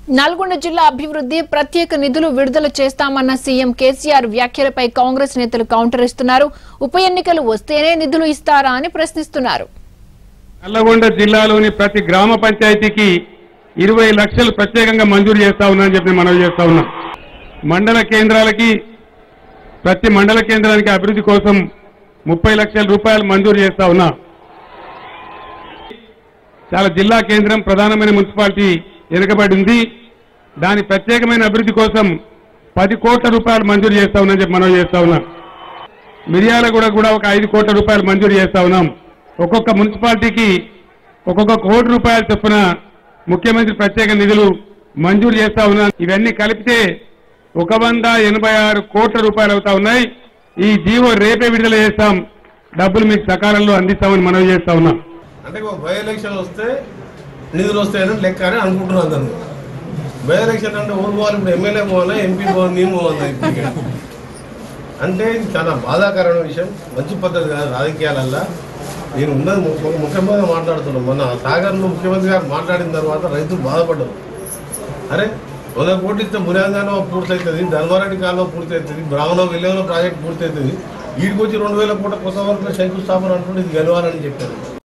నల్గొండ జిల్లా అభివృద్ధి ప్రత్యేక నిధులు విడుదల చేస్తామన్న సీఎం కేసీఆర్ వ్యాఖ్యలపై కాంగ్రెస్ నేతలు కౌంటర్ ఇస్తున్నారు ఉప ఎన్నికలు వస్తేనే నిధులు ఇస్తారా అని ప్రశ్నిస్తున్నారు నల్లగొండ జిల్లాలోని ప్రతి గ్రామ పంచాయతీకి ఇరవై లక్షలు ప్రత్యేకంగా మంజూరు చేస్తా ఉన్నానని చెప్పి నేను మనవి చేస్తా ఉన్నా మండల కేంద్రాలకి ప్రతి మండల కేంద్రానికి అభివృద్ధి కోసం ముప్పై లక్షల రూపాయలు మంజూరు చేస్తా ఉన్నా చాలా జిల్లా కేంద్రం ప్రధానమైన మున్సిపాలిటీ వెనుకబడి ఉంది దాని ప్రత్యేకమైన అభివృద్ధి కోసం పది కోట్ల రూపాయలు మంజూరు చేస్తా ఉన్నానని చెప్పి మనవి చేస్తా ఉన్నా మిర్యాలగూడ కూడా ఒక ఐదు కోట్ల రూపాయలు మంజూరు చేస్తా ఉన్నాం ఒక్కొక్క మున్సిపాలిటీకి ఒక్కొక్క కోటి రూపాయల చొప్పున ముఖ్యమంత్రి ప్రత్యేక నిధులు మంజూరు చేస్తా ఉన్నాం ఇవన్నీ కలిపితే ఒక వంద ఎనభై ఆరు కోట్ల రూపాయలు అవుతా ఉన్నాయి ఈ జీవో రేపే విడుదల చేస్తాం డబ్బులు మీకు సకాలంలో అందిస్తామని మనవి చేస్తా ఉన్నాం అంటే ఒక బై ఎలక్షన్ వస్తే నిధులు వస్తాయని లెక్క అని అనుకుంటున్నాను అందరు బై ఎలక్షన్ అంటే ఊరు పోవాలి ఇప్పుడు ఎమ్మెల్యే పోవాలా ఎంపీ పోవాలి నేను పోవాలి ఇప్పటికే అంటే ఇది చాలా బాధాకరమైన విషయం మంచి పద్ధతి కాదు రాజకీయాలల్లా నేను ఉన్నది ము- ము- ముఖ్యమంత్రి మాట్లాడుతున్నాను మన సాగర్లో ముఖ్యమంత్రి గారు మాట్లాడిన తర్వాత రైతులు బాధపడ్డారు అరే వంద కోట్లు ఇస్తే మురాంగానో పూర్తి అవుతుంది ధర్మారెడ్డి కాలంలో పూర్తి అవుతుంది బ్రాహ్మణ విలేవలో ప్రాజెక్ట్ పూర్తి అవుతుంది వీడికి వచ్చి రెండు వేల కోట్ల కొత్త వరకు శంకుస్థాపన అంటుంటే ఇది గెలవాలని చెప్పారు